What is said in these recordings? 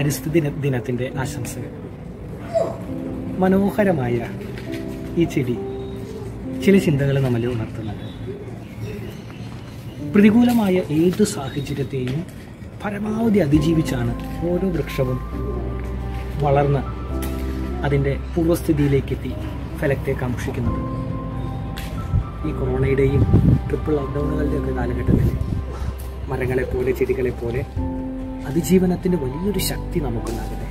പരിസ്ഥിതി ദിന- ദിനത്തിന്റെ ആശംസകൾ മനോഹരമായ ഈ ചെടി ചില ചിന്തകൾ നമ്മളിൽ ഉണർത്തുന്നത് പ്രതികൂലമായ ഏതു സാഹചര്യത്തെയും പരമാവധി അതിജീവിച്ചാണ് ഓരോ വൃക്ഷവും വളർന്ന് അതിൻ്റെ പൂർവ്വസ്ഥിതിയിലേക്കെത്തി ഫലത്തെ കാക്ഷിക്കുന്നത് ഈ കൊറോണയുടെയും ട്രിപ്പിൾ ലോക്ക്ഡൗണുകളുടെയൊക്കെ കാലഘട്ടത്തിൽ മരങ്ങളെ പോലെ ചെടികളെ പോലെ അതിജീവനത്തിൻ്റെ വലിയൊരു ശക്തി നമുക്കുണ്ടാകട്ടെ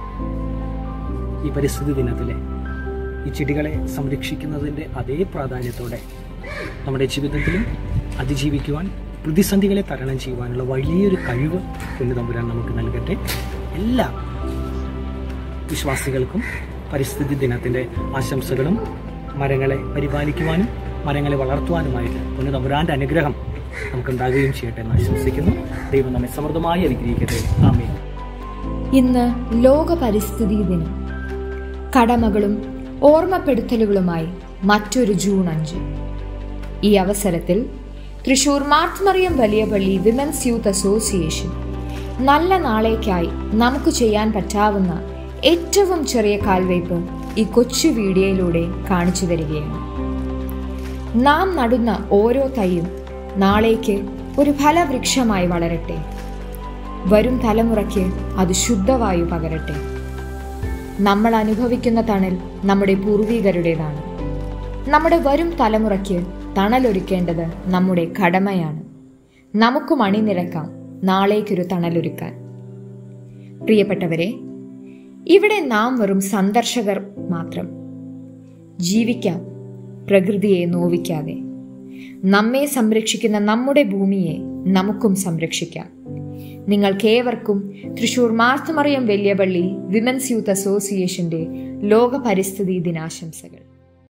ഈ പരിസ്ഥിതി ദിനത്തിലെ ഈ ചെടികളെ സംരക്ഷിക്കുന്നതിൻ്റെ അതേ പ്രാധാന്യത്തോടെ നമ്മുടെ ജീവിതത്തിലും അതിജീവിക്കുവാൻ പ്രതിസന്ധികളെ തരണം ചെയ്യുവാനുള്ള വലിയൊരു കഴിവ് പൊന്നു തമ്പുരാൻ നമുക്ക് നൽകട്ടെ എല്ലാ വിശ്വാസികൾക്കും പരിസ്ഥിതി ദിനത്തിൻ്റെ ആശംസകളും മരങ്ങളെ പരിപാലിക്കുവാനും മരങ്ങളെ വളർത്തുവാനുമായിട്ട് പൊന്നു തമ്പുരാൻ്റെ അനുഗ്രഹം നമുക്കുണ്ടാകുകയും ചെയ്യട്ടെ എന്ന് ആശംസിക്കുന്നു ദൈവം നമ്മെ സമൃദ്ധമായി അനുഗ്രഹിക്കട്ടെ ആമേ ഇന്ന് ലോക പരിസ്ഥിതി ദിനം കടമകളും ഓർമ്മപ്പെടുത്തലുകളുമായി മറ്റൊരു ജൂൺ അഞ്ച് ഈ അവസരത്തിൽ തൃശൂർ മാർട്ട്മറിയം വലിയ പള്ളി വിമൻസ് യൂത്ത് അസോസിയേഷൻ നല്ല നാളേക്കായി നമുക്ക് ചെയ്യാൻ പറ്റാവുന്ന ഏറ്റവും ചെറിയ കാൽവയ്പ് ഈ കൊച്ചു വീഡിയോയിലൂടെ കാണിച്ചു തരികയാണ് നാം നടുന്ന ഓരോ തൈയും നാളേക്ക് ഒരു ഫലവൃക്ഷമായി വളരട്ടെ വരും തലമുറയ്ക്ക് അത് ശുദ്ധവായു പകരട്ടെ നമ്മൾ അനുഭവിക്കുന്ന തണൽ നമ്മുടെ പൂർവികരുടേതാണ് നമ്മുടെ വരും തലമുറയ്ക്ക് തണലൊരുക്കേണ്ടത് നമ്മുടെ കടമയാണ് നമുക്കും അണിനിരക്കാം നാളേക്കൊരു തണലൊരുക്കാൻ പ്രിയപ്പെട്ടവരെ ഇവിടെ നാം വെറും സന്ദർശകർ മാത്രം ജീവിക്കാം പ്രകൃതിയെ നോവിക്കാതെ നമ്മെ സംരക്ഷിക്കുന്ന നമ്മുടെ ഭൂമിയെ നമുക്കും സംരക്ഷിക്കാം നിങ്ങൾക്കേവർക്കും തൃശൂർ മാർത്തമറിയം വലിയപള്ളി വിമൻസ് യൂത്ത് അസോസിയേഷന്റെ ലോക പരിസ്ഥിതി ദിനാശംസകൾ